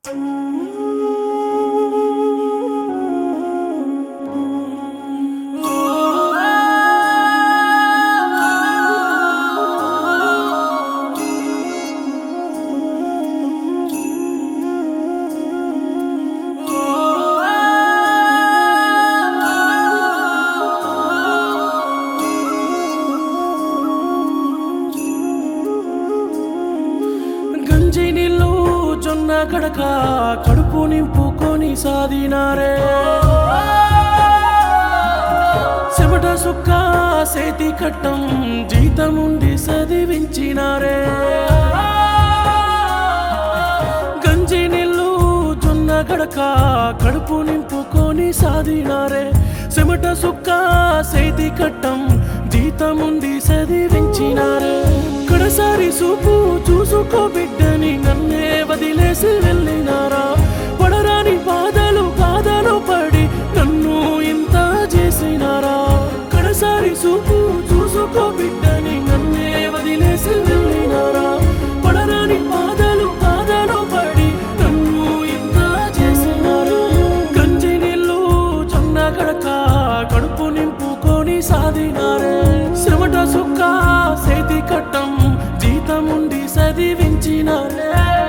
గంజి నీళ్ళు జొన్న కడక కడుపు నింపుకొని సాదినారే చెమట సుక్క సేతి కట్టం జీతముండి చదివించినారే గంజి నీళ్ళు జొన్న గడక కడుపు నింపుకొని సాదినారే చెమట సుక్క సేతి కట్టం జీతముండి చదివించినారే కడసారి సూపు చూసుకో బిడ్డని నన్నే వదిలేసి వెళ్ళినారా పడరాని బాధలు కాదలు పడి నన్ను ఇంత చేసినారా కడసారి సూపు చూసుకో బిడ్డని నన్నే వదిలేసి వెళ్ళినారా పడరాని బాధలు కాదలు పడి నన్ను ఇంత చేసినారా గంజి నీళ్ళు జొన్న కడక కడుపు నింపుకొని సాదినారే శ్రమట సుక్క సేతి కట్టం జీతముండి చదివించినారే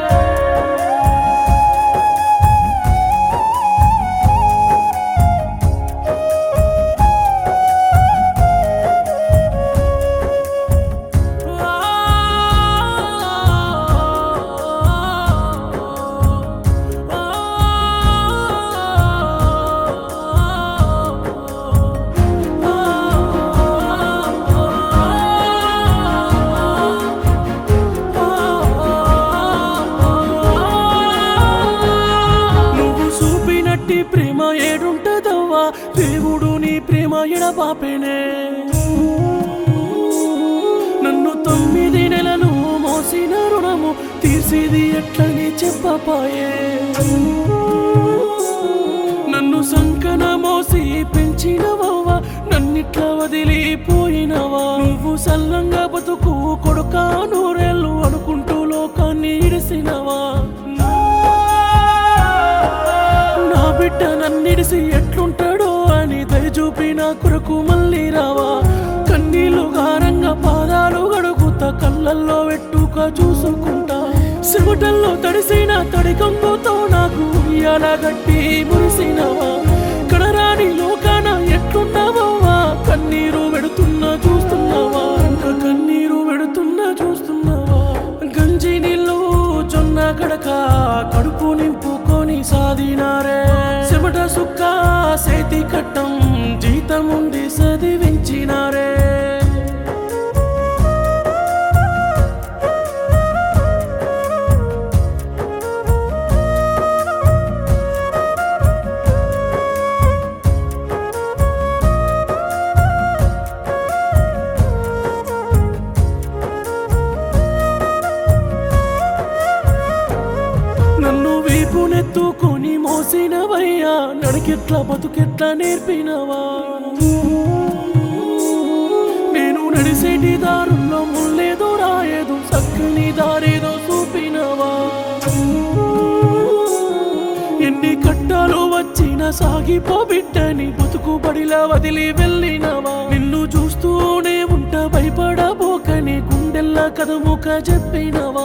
నువ్వు చూపినట్టి ప్రేమ ఏడుంటదవ్వా దేవుడు నీ ప్రేమ ఎడబాపేనే నన్ను తొమ్మిది నెలలు మోసిన రుణము తీర్చేది ఎట్లని చెప్పపాయే నన్ను సంకన మోసి పెంచినవవ్వా నన్నిట్లా వదిలిపోయినవా నువ్వు సల్లంగా బతుకు కొడుక నూరేళ్ళు అనుకుంటూ లోకాన్ని ఇడిసినవా నా బిడ్డ నన్నిడిసి ఎట్లుంటాడో అని దయచూపి నా కొరకు మళ్ళీ రావా కన్నీళ్లు గారంగా పాదాలు గడుగుతా కళ్ళల్లో వెట్టుక చూసుకుంటా చెమటల్లో తడిసిన తడి కంపుతో నాకు ఇయాల గట్టి మురిసినవా కడరాని లోకాన ఎట్లున్నావా కన్నీరు పెడుతున్నా చూస్తున్నావా ఇంకా కన్నీరు పెడుతున్నా చూస్తున్నావా గంజి నీళ్ళు జొన్న కడక కడుపు నింపుకొని సాదినారే చెమట సుక్క సేతి కట్టం జీతముండి చదివించినారే నన్ను వీపునెత్తుకొని మోసినవయ్యా నడికెట్లా బతుకెట్లా నేర్పినవా నేను నడిసేటి దారుల్లో ముల్లేదో రాయేదో చక్కని దారేదో చూపినవా ఎన్ని కట్టాలు వచ్చిన సాగిపో బిడ్డని బతుకు బడిలా వదిలి వెళ్ళినవా నిన్ను చూస్తూనే ఉంట భయపడబోకని గుండెల్లా కదముక చెప్పినవా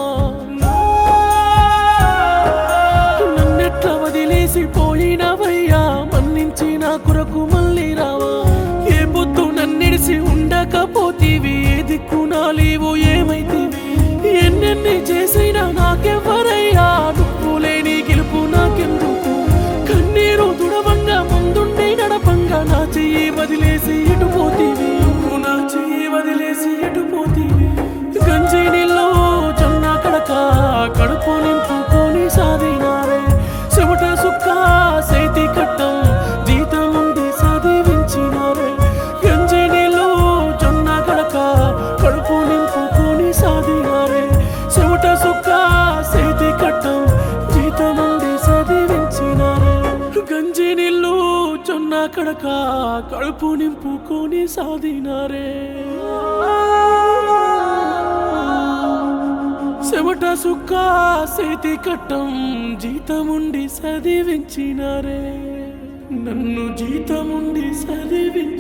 నన్నెట్లా వదిలేసి పోయినవయ్యా మన్నించి నా కొరకు మళ్ళీ రావా ఏ పొద్దు నన్నిడిసి ఉండకపోతీవి ఏ దిక్కు నా లేవు ఏమైతీవి ఎన్నెన్ని చేసినా నాకెవ్వరయ్యా నువ్వు లేని గెలుపు నాకెందుకు కన్నీరు దుడవంగా ముందుండి నడపంగా నా చెయ్యి వదిలేసి ఎటు పోతీవి నువ్వు నా చెయ్యి వదిలేసి ఎటు పోతీవి గంజి నీళ్ళు జొన్న కడక కడుపు నింపుకొని సాదినారే చెమట సుక్క సేతి కట్టం జీతముండి చదివించినారే గంజి నీళ్ళు జొన్న కడక కడుపు నింపుకొని సాదినారే చెమట సుక్క సేతి కట్టం జీతముండి చదివించినారే గంజి నీళ్ళు జొన్న కడక కడుపు నింపుకొని సాదినారే చెమట సుక్క సేతి కట్టం జీతముండి చదివించినారే నన్ను జీతముండి చదివించినారే